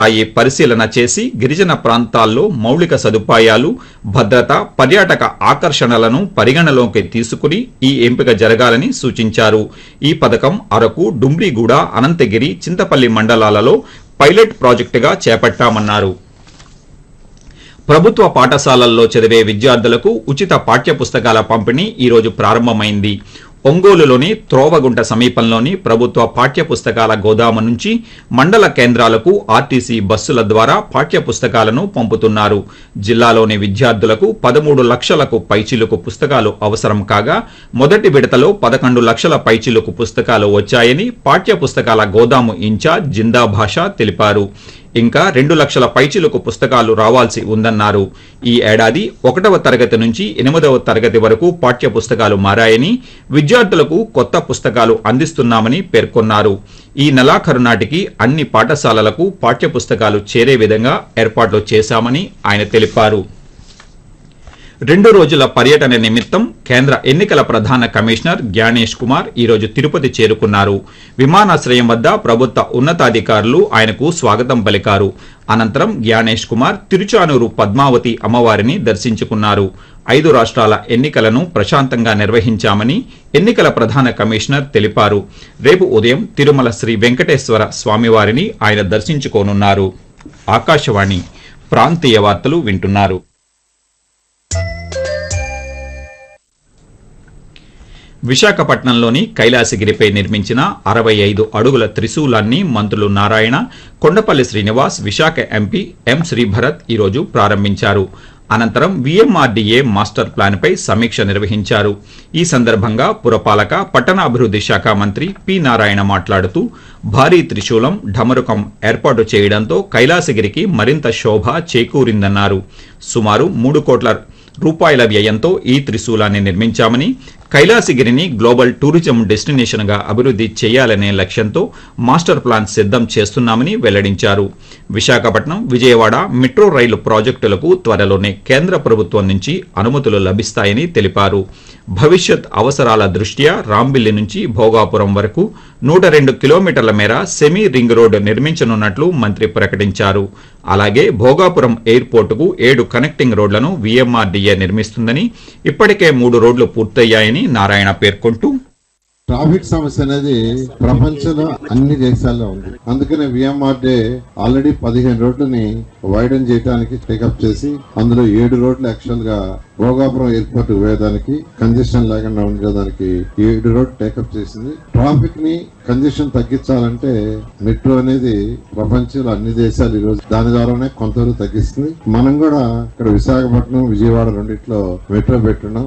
స్థాయి పరిశీలన చేసి గిరిజన ప్రాంతాల్లో మౌలిక సదుపాయాలు భద్రత పర్యాటక ఆకర్షణలను పరిగణలోకి తీసుకుని ఈ ఎంపిక జరగాలని సూచించారు ఈ పథకం అరకు డుమ్రిగూడ అనంతగిరి చింతపల్లి మండలాలలో పైలట్ ప్రాజెక్టుగా చేపట్టామన్నారు ప్రభుత్వ పాఠశాలల్లో చదివే విద్యార్థులకు ఉచిత పాఠ్య పుస్తకాల పంపిణీ ఈ రోజు ప్రారంభమైంది ఒంగోలులోని త్రోవగుంట సమీపంలోని ప్రభుత్వ పాఠ్య పుస్తకాల గోదాము నుంచి మండల కేంద్రాలకు ఆర్టీసీ బస్సుల ద్వారా పాఠ్య పుస్తకాలను పంపుతున్నారు జిల్లాలోని విద్యార్థులకు పదమూడు లక్షలకు పైచిలుకు పుస్తకాలు అవసరం కాగా మొదటి విడతలో పదకొండు లక్షల పైచిలుకు పుస్తకాలు వచ్చాయని పాఠ్య పుస్తకాల గోదాము ఇన్ఛార్జ్ జిందా భాష తెలిపారు ఇంకా రెండు లక్షల పైచిలకు పుస్తకాలు రావాల్సి ఉందన్నారు ఈ ఏడాది ఒకటవ తరగతి నుంచి ఎనిమిదవ తరగతి వరకు పాఠ్య పుస్తకాలు మారాయని విద్యార్థులకు కొత్త పుస్తకాలు అందిస్తున్నామని పేర్కొన్నారు ఈ నెలాఖరు నాటికి అన్ని పాఠశాలలకు పాఠ్య పుస్తకాలు చేరే విధంగా ఏర్పాట్లు చేశామని ఆయన తెలిపారు రెండు రోజుల పర్యటన నిమిత్తం కేంద్ర ఎన్నికల ప్రధాన కమిషనర్ జ్ఞానేష్ కుమార్ ఈ రోజు తిరుపతి చేరుకున్నారు విమానాశ్రయం వద్ద ప్రభుత్వ ఉన్నతాధికారులు ఆయనకు స్వాగతం పలికారు అనంతరం జ్ఞానేష్ కుమార్ తిరుచానూరు పద్మావతి అమ్మవారిని దర్శించుకున్నారు ఐదు రాష్ట్రాల ఎన్నికలను ప్రశాంతంగా నిర్వహించామని ఎన్నికల ప్రధాన కమిషనర్ తెలిపారు రేపు ఉదయం తిరుమల శ్రీ వెంకటేశ్వర స్వామివారిని ఆయన దర్శించుకోనున్నారు ఆకాశవాణి ప్రాంతీయ వార్తలు వింటున్నారు విశాఖపట్నంలోని కైలాసగిరిపై నిర్మించిన అరవై ఐదు అడుగుల త్రిశూలాన్ని మంత్రులు నారాయణ కొండపల్లి శ్రీనివాస్ విశాఖ ఎంపీ ఎం శ్రీభరత్ ఈరోజు ప్రారంభించారు అనంతరం విఎంఆర్డీఏ మాస్టర్ ప్లాన్పై సమీక్ష నిర్వహించారు ఈ సందర్భంగా పురపాలక పట్టణాభివృద్ధి శాఖ మంత్రి పి నారాయణ మాట్లాడుతూ భారీ త్రిశూలం ఢమరుకం ఏర్పాటు చేయడంతో కైలాసగిరికి మరింత శోభ చేకూరిందన్నారు సుమారు మూడు కోట్ల రూపాయల వ్యయంతో ఈ త్రిశూలాన్ని నిర్మించామని కైలాసగిరిని గ్లోబల్ టూరిజం డెస్టినేషన్ గా అభివృద్ధి చేయాలనే లక్ష్యంతో మాస్టర్ ప్లాన్ సిద్ధం చేస్తున్నామని వెల్లడించారు విశాఖపట్నం విజయవాడ మెట్రో రైలు ప్రాజెక్టులకు త్వరలోనే కేంద్ర ప్రభుత్వం నుంచి అనుమతులు లభిస్తాయని తెలిపారు భవిష్యత్ అవసరాల దృష్ట్యా రాంబిల్లి నుంచి భోగాపురం వరకు నూట రెండు కిలోమీటర్ల మేర సెమీ రింగ్ రోడ్డు నిర్మించనున్నట్లు మంత్రి ప్రకటించారు అలాగే భోగాపురం ఎయిర్పోర్టుకు ఏడు కనెక్టింగ్ రోడ్లను వీఎంఆర్డీఏ నిర్మిస్తుందని ఇప్పటికే మూడు రోడ్లు పూర్తయ్యాయని నారాయణ పేర్కొంటూ ట్రాఫిక్ సమస్య అనేది ప్రపంచంలో అన్ని దేశాల్లో ఉంది అందుకనే విఎంఆర్డే ఆల్రెడీ పదిహేను రోడ్లని వైడన్ చేయడానికి టేకప్ చేసి అందులో ఏడు రోడ్లు యాక్చువల్ గా భోగాపురం ఎయిర్పోర్ట్ పోయేదానికి కంజెషన్ లేకుండా ఉండేదానికి ఏడు రోడ్ టేకప్ చేసింది ట్రాఫిక్ ని కంజెషన్ తగ్గించాలంటే మెట్రో అనేది ప్రపంచంలో అన్ని దేశాలు ఈ రోజు దాని ద్వారానే కొంతవరకు తగ్గిస్తుంది మనం కూడా ఇక్కడ విశాఖపట్నం విజయవాడ రెండిట్లో మెట్రో పెట్టున్నాం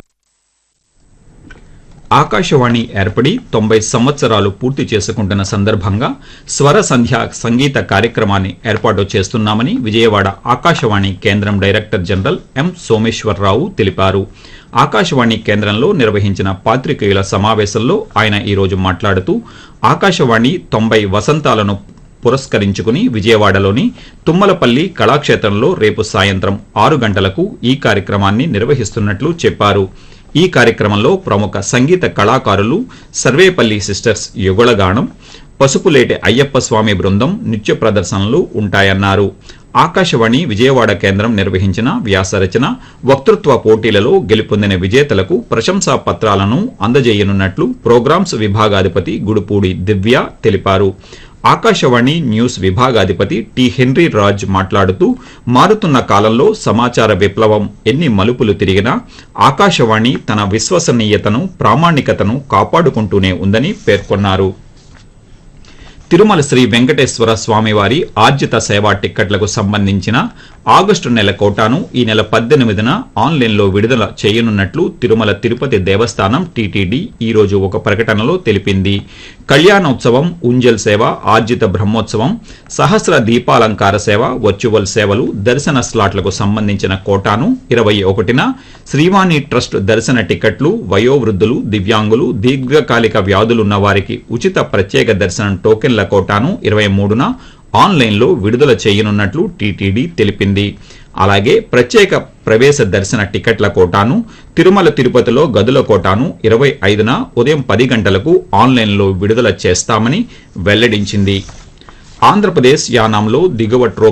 ఆకాశవాణి ఏర్పడి తొంభై సంవత్సరాలు పూర్తి చేసుకుంటున్న సందర్భంగా స్వర సంధ్య సంగీత కార్యక్రమాన్ని ఏర్పాటు చేస్తున్నామని విజయవాడ ఆకాశవాణి కేంద్రం డైరెక్టర్ జనరల్ ఎం సోమేశ్వరరావు తెలిపారు ఆకాశవాణి కేంద్రంలో నిర్వహించిన పాత్రికేయుల సమావేశంలో ఆయన ఈరోజు మాట్లాడుతూ ఆకాశవాణి తొంభై వసంతాలను పురస్కరించుకుని విజయవాడలోని తుమ్మలపల్లి కళాక్షేత్రంలో రేపు సాయంత్రం ఆరు గంటలకు ఈ కార్యక్రమాన్ని నిర్వహిస్తున్నట్లు చెప్పారు ఈ కార్యక్రమంలో ప్రముఖ సంగీత కళాకారులు సర్వేపల్లి సిస్టర్స్ యుగళగానం పసుపులేటి అయ్యప్ప స్వామి బృందం నృత్య ప్రదర్శనలు ఉంటాయన్నారు ఆకాశవాణి విజయవాడ కేంద్రం నిర్వహించిన వ్యాసరచన వక్తృత్వ పోటీలలో గెలుపొందిన విజేతలకు ప్రశంసా పత్రాలను అందజేయనున్నట్లు ప్రోగ్రామ్స్ విభాగాధిపతి గుడుపూడి దివ్య తెలిపారు ఆకాశవాణి న్యూస్ విభాగాధిపతి టి హెన్రీ రాజ్ మాట్లాడుతూ మారుతున్న కాలంలో సమాచార విప్లవం ఎన్ని మలుపులు తిరిగినా ఆకాశవాణి తన విశ్వసనీయతను ప్రామాణికతను కాపాడుకుంటూనే ఉందని పేర్కొన్నారు తిరుమల శ్రీ వెంకటేశ్వర స్వామివారి ఆర్జిత సేవా టిక్కెట్లకు సంబంధించిన ఆగస్టు నెల కోటాను ఈ నెల పద్దెనిమిదిన ఆన్లైన్లో విడుదల చేయనున్నట్లు తిరుమల తిరుపతి దేవస్థానం టీటీడీ ఈ రోజు ఒక ప్రకటనలో తెలిపింది కళ్యాణోత్సవం ఉంజల్ సేవ ఆర్జిత బ్రహ్మోత్సవం సహస్ర దీపాలంకార సేవ వర్చువల్ సేవలు దర్శన స్లాట్లకు సంబంధించిన కోటాను ఇరవై ఒకటిన శ్రీవాణి ట్రస్ట్ దర్శన టికెట్లు వయోవృద్ధులు దివ్యాంగులు దీర్ఘకాలిక వ్యాధులున్న వారికి ఉచిత ప్రత్యేక దర్శనం టోకెన్ల కోటాను ఇరవై మూడున ఆన్లైన్లో విడుదల చేయనున్నట్లు టీటీడీ తెలిపింది అలాగే ప్రత్యేక ప్రవేశ దర్శన టికెట్ల కోటాను తిరుమల తిరుపతిలో గదుల కోటాను ఇరవై ఐదున ఉదయం పది గంటలకు ఆన్లైన్లో విడుదల చేస్తామని వెల్లడించింది ఆంధ్రప్రదేశ్ యానాంలో దిగువ ట్రో